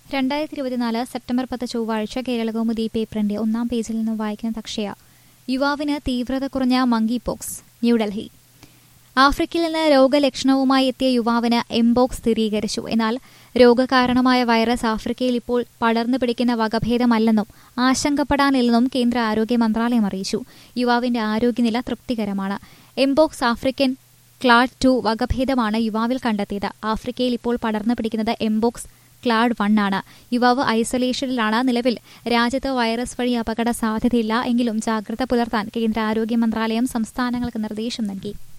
രണ്ടായിരത്തി ഇരുപത്തിനാല് സെപ്റ്റംബർ പത്ത് ചൊവ്വാഴ്ച കേരളകൗമുദി പേപ്പറിന്റെ ഒന്നാം പേജിൽ നിന്ന് വായിക്കുന്ന തക്ഷയ യുവാവിന് തീവ്രത കുറഞ്ഞ മങ്കി പോക്സ് ന്യൂഡൽഹി ആഫ്രിക്കയിൽ നിന്ന് രോഗലക്ഷണവുമായി എത്തിയ യുവാവിന് എംബോക്സ് സ്ഥിരീകരിച്ചു എന്നാൽ രോഗകാരണമായ വൈറസ് ആഫ്രിക്കയിൽ ഇപ്പോൾ പടർന്നു പിടിക്കുന്ന വകഭേദമല്ലെന്നും ആശങ്കപ്പെടാനില്ലെന്നും കേന്ദ്ര ആരോഗ്യ മന്ത്രാലയം അറിയിച്ചു യുവാവിന്റെ ആരോഗ്യനില തൃപ്തികരമാണ് എംബോക്സ് ആഫ്രിക്കൻ ക്ലാഡ് ടു വകഭേദമാണ് യുവാവിൽ കണ്ടെത്തിയത് ആഫ്രിക്കയിൽ ഇപ്പോൾ പടർന്നു പിടിക്കുന്നത് എംബോക്സ് ക്ലാഡ് വൺ ആണ് യുവാവ് ഐസൊലേഷനിലാണ് നിലവിൽ രാജ്യത്ത് വൈറസ് വഴി അപകട സാധ്യതയില്ല എങ്കിലും ജാഗ്രത പുലർത്താൻ കേന്ദ്ര ആരോഗ്യ മന്ത്രാലയം സംസ്ഥാനങ്ങൾക്ക് നിർദ്ദേശം നൽകി